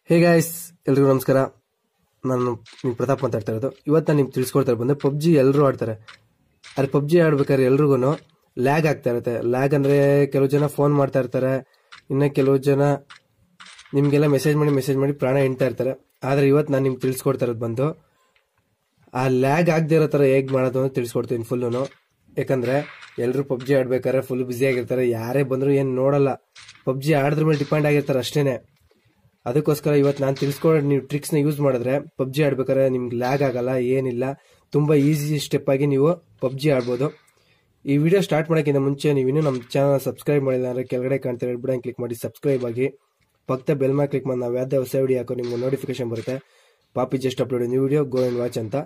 hey guys ಎಲ್ರಿಗೂ ನಮಸ್ಕಾರ ನಾನು ನಿಮ್ಮ ಪ್ರತಾಪ್ ಮಾತಾಡ್ತಾ ಇರೋದು ಇವತ್ತು ನಾನು ನಿಮ್ಗೆ ತಿಳಿಸ್ಕೊಡ್ತಾ ಬಂದೆ ಪಬ್ಜಿ ಎಲ್ಲರೂ ಆಡ್ತಾರೆ ಆದರೆ ಪಬ್ಜಿ ಆಡ್ಬೇಕಾದ್ರೆ ಎಲ್ರಿಗೂ ಲ್ಯಾಗ್ ಆಗ್ತಾ ಇರುತ್ತೆ ಲ್ಯಾಗ್ ಅಂದರೆ ಕೆಲವು ಜನ ಫೋನ್ ಮಾಡ್ತಾ ಇರ್ತಾರೆ ಇನ್ನು ಕೆಲವು ಜನ ನಿಮಗೆಲ್ಲ ಮೆಸೇಜ್ ಮಾಡಿ ಮೆಸೇಜ್ ಮಾಡಿ ಪ್ರಾಣ ಹಿಂಡ್ತಾ ಇರ್ತಾರೆ ಆದರೆ ಇವತ್ತು ನಾನು ನಿಮ್ಗೆ ತಿಳಿಸ್ಕೊಡ್ತಾ ಇರೋದು ಬಂದು ಆ ಲ್ಯಾಗ್ ಆಗದೆ ಇರೋ ಥರ ಹೇಗೆ ಮಾಡೋದು ಅಂತ ತಿಳಿಸ್ಕೊಡ್ತೀನಿ ಫುಲ್ಲು ಯಾಕಂದ್ರೆ ಎಲ್ಲರೂ ಪಬ್ಜಿ ಆಡ್ಬೇಕಾದ್ರೆ ಫುಲ್ ಬ್ಯುಸಿ ಆಗಿರ್ತಾರೆ ಯಾರೇ ಬಂದರೂ ಏನು ನೋಡಲ್ಲ ಪಬ್ಜಿ ಆಡಿದ್ರ ಮೇಲೆ ಡಿಪೆಂಡ್ ಆಗಿರ್ತಾರೆ ಅಷ್ಟೇನೆ ಅದಕ್ಕೋಸ್ಕರ ಇವತ್ತು ನಾನು ತಿಳಿಸ್ಕೊಡೋ ನೀವು ಟ್ರಿಕ್ಸ್ನ ಯೂಸ್ ಮಾಡಿದ್ರೆ ಪಬ್ಜಿ ಆಡ್ಬೇಕಾದ್ರೆ ನಿಮ್ಗೆ ಲ್ಯಾಗ್ ಆಗಲ್ಲ ಏನಿಲ್ಲ ತುಂಬ ಈಸಿ ಸ್ಟೆಪ್ ಆಗಿ ನೀವು ಪಬ್ಜಿ ಆಡ್ಬೋದು ಈ ವಿಡಿಯೋ ಸ್ಟಾರ್ಟ್ ಮಾಡೋಕ್ಕಿಂತ ಮುಂಚೆ ನೀವು ಇನ್ನೂ ನಮ್ಮ ಚಾನಲ್ ಸಬ್ಸ್ಕ್ರೈಬ್ ಮಾಡಿಲ್ಲ ಅಂದರೆ ಕೆಳಗಡೆ ಕಾಣ್ತಾರೆ ರೆಡ್ ಬಟನ್ ಕ್ಲಿಕ್ ಮಾಡಿ ಸಬ್ಸ್ಕ್ರೈಬ್ ಆಗಿ ಪಕ್ಕದ ಬೆಲ್ ಮೇಲೆ ಕ್ಲಿಕ್ ಮಾಡಿ ನಾವು ಯಾವುದೇ ಹೊಸ ವಿಡಿಯೋ ಹಾಕೋ ನಿಮ್ಗೆ ನೋಟಿಫಿಕೇಶನ್ ಬರುತ್ತೆ ಪಾಪಿ just upload new video go and watch ಅಂತ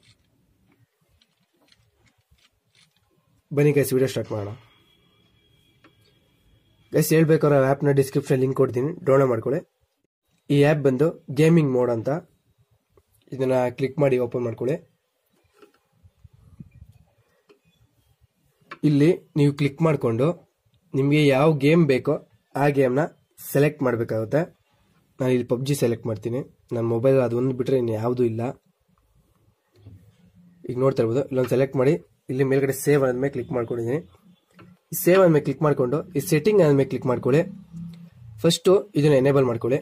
ಬನ್ನಿ ಗೈಸ್ ವಿಡಿಯೋ ಸ್ಟಾರ್ಟ್ ಮಾಡೋಣ ಗೈಸ್ ಹೇಳ್ಬೇಕಾದ್ರೆ ಆ್ಯಪ್ನ ಡಿಸ್ಕ್ರಿಪ್ಷನ್ ಲಿಂಕ್ ಕೊಡ್ತೀನಿ ಡೌನ್ಲೋಡ್ ಮಾಡ್ಕೊಳ್ಳಿ ಈ ಆ್ಯಪ್ ಬಂದು ಗೇಮಿಂಗ್ ಮೋಡ್ ಅಂತ ಇದನ್ನ ಕ್ಲಿಕ್ ಮಾಡಿ ಓಪನ್ ಮಾಡ್ಕೊಳ್ಳಿ ಇಲ್ಲಿ ನೀವು ಕ್ಲಿಕ್ ಮಾಡಿಕೊಂಡು ನಿಮಗೆ ಯಾವ ಗೇಮ್ ಬೇಕೋ ಆ ಗೇಮ್ನ ಸೆಲೆಕ್ಟ್ ಮಾಡಬೇಕಾಗುತ್ತೆ ನಾನು ಇಲ್ಲಿ ಪಬ್ಜಿ ಸೆಲೆಕ್ಟ್ ಮಾಡ್ತೀನಿ ನನ್ನ ಮೊಬೈಲ್ ಅದು ಒಂದು ಬಿಟ್ಟರೆ ಇನ್ನು ಯಾವುದೂ ಇಲ್ಲ ಈಗ ನೋಡ್ತಾ ಇರ್ಬೋದು ಇಲ್ಲೊಂದು ಸೆಲೆಕ್ಟ್ ಮಾಡಿ ಇಲ್ಲಿ ಮೇಲ್ಗಡೆ ಸೇವ್ ಆದ್ಮೇಲೆ ಕ್ಲಿಕ್ ಮಾಡ್ಕೊಂಡಿದ್ದೀನಿ ಈ ಸೇವ್ ಆದ್ಮೇಲೆ ಕ್ಲಿಕ್ ಮಾಡಿಕೊಂಡು ಈ ಸೆಟ್ಟಿಂಗ್ ಆದ್ಮೇಲೆ ಕ್ಲಿಕ್ ಮಾಡ್ಕೊಳ್ಳಿ ಫಸ್ಟು ಇದನ್ನ ಎನೇಬಲ್ ಮಾಡ್ಕೊಳ್ಳಿ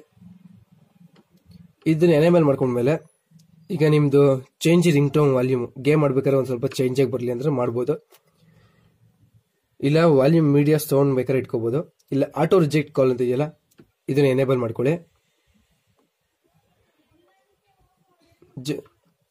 ಇದನ್ನ ಎನೇಬಲ್ ಮಾಡ್ಕೊಂಡ್ಮೇಲೆ ಈಗ ನಿಮ್ಮದು change ringtone volume game ಆಡ್ಬೇಕಾದ್ರೆ ಒಂದು ಸ್ವಲ್ಪ ಚೇಂಜ್ ಆಗಿ ಬರಲಿ ಅಂದ್ರೆ ಮಾಡ್ಬೋದು ಇಲ್ಲ ವಾಲ್ಯೂಮ್ ಮೀಡಿಯಾ ಸೌಂಡ್ ಬೇಕಾದ್ರೆ ಇಟ್ಕೋಬಹುದು ಇಲ್ಲ ಆಟೋ ರಿಜೆಕ್ಟ್ ಕಾಲ್ ಅಂತ ಇದೆಯಲ್ಲ ಇದನ್ನ ಎನೇಬಲ್ ಮಾಡ್ಕೊಳ್ಳಿ ಜ-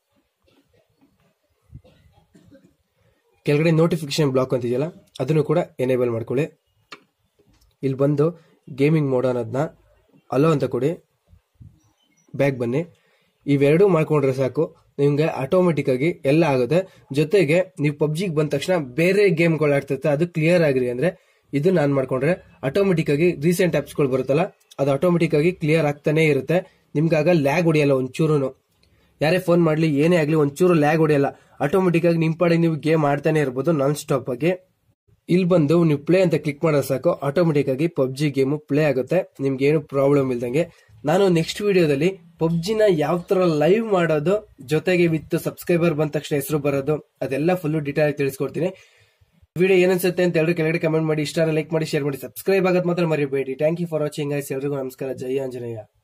ಕೆಳಗಡೆ ನೋಟಿಫಿಕೇಶನ್ ಬ್ಲಾಕ್ ಅಂತ ಇದೆಯಲ್ಲ ಅದನ್ನು ಕೂಡ ಎನೇಬಲ್ ಮಾಡ್ಕೊಳ್ಳಿ ಇಲ್ಲಿ ಬಂದು ಗೇಮಿಂಗ್ ಮೋಡ್ ಅನ್ನೋದನ್ನ ಅಲೋ ಅಂತ ಕೊಡಿ ಬ್ಯಾಗ್ ಬನ್ನಿ ಇವೆರಡೂ ಮಾಡ್ಕೊಂಡ್ರೆ ಸಾಕು ನಿಮ್ಗೆ ಆಟೋಮೆಟಿಕ್ ಆಗಿ ಎಲ್ಲ ಆಗುತ್ತೆ ಜೊತೆಗೆ ನೀವು ಪಬ್ಜಿಗೆ ಬಂದ ತಕ್ಷಣ ಬೇರೆ ಗೇಮ್ಗಳು ಆಡ್ತಿರ್ತಾರೆ ಅದು ಕ್ಲಿಯರ್ ಆಗಿರಿ ಅಂದ್ರೆ ಇದು ನಾನು ಮಾಡ್ಕೊಂಡ್ರೆ ಆಟೋಮೆಟಿಕ್ ಆಗಿ ರೀಸೆಂಟ್ ಆಪ್ಸ್ಗಳು ಬರುತ್ತಲ್ಲ ಅದು ಆಟೋಮೆಟಿಕ್ ಆಗಿ ಕ್ಲಿಯರ್ ಆಗ್ತಾನೆ ಇರುತ್ತೆ ನಿಮ್ಗಾಗ ಲ್ಯಾಗ್ ಹೊಡಿಯಲ್ಲ ಒಂಚೂರು ಯಾರೇ ಫೋನ್ ಮಾಡ್ಲಿ ಏನೇ ಆಗ್ಲಿ ಒಂಚೂರು ಲ್ಯಾಗ್ ಹೊಡಿಯಲ್ಲ ಆಟೋಮೆಟಿಕ್ ಆಗಿ ನಿಮ್ ಪಾಡಿಗೆ ನೀವು ಗೇಮ್ ಆಡ್ತಾನೆ ಇರ್ಬೋದು ನಾನ್ ಸ್ಟಾಪ್ ಆಗಿ ಇಲ್ಲಿ ಬಂದು ನೀವು ಪ್ಲೇ ಅಂತ ಕ್ಲಿಕ್ ಮಾಡಿದ್ರೆ ಸಾಕು ಆಟೋಮೆಟಿಕ್ ಆಗಿ ಪಬ್ಜಿ ಗೇಮ್ ಪ್ಲೇ ಆಗುತ್ತೆ ನಿಮ್ಗೆ ಏನು ಪ್ರಾಬ್ಲಮ್ ಇಲ್ದಂಗೆ ನಾನು ನೆಕ್ಸ್ಟ್ ವಿಡಿಯೋದಲ್ಲಿ ಪಬ್ಜಿನ ಯಾವ ತರ ಲೈವ್ ಮಾಡೋದು ಜೊತೆಗೆ ವಿತ್ ಸಬ್ಸ್ಕ್ರೈಬರ್ ಬಂದ ತಕ್ಷಣ ಹೆಸರು ಬರೋದು ಅದೆಲ್ಲ ಫುಲ್ ಡೀಟೇಲ್ ಆಗಿ ತಿಳಿಸ್ಕೊಡ್ತೀನಿ ವಿಡಿಯೋ ಏನನ್ಸುತ್ತೆ ಅಂತ ಎಲ್ಲರೂ ಕೆಳಗಡೆ ಕಮೆಂಟ್ ಮಾಡಿ ಇಷ್ಟ ಲೈಕ್ ಮಾಡಿ ಶೇರ್ ಮಾಡಿ ಸಬ್ಸ್ಕ್ರೈಬ್ ಆಗೋದು ಮಾತ್ರ ಮರಿಬೇಡಿ thank you for watching guys ಎಲ್ರಿಗೂ ನಮಸ್ಕಾರ ಜೈ ಆಂಜನೇಯ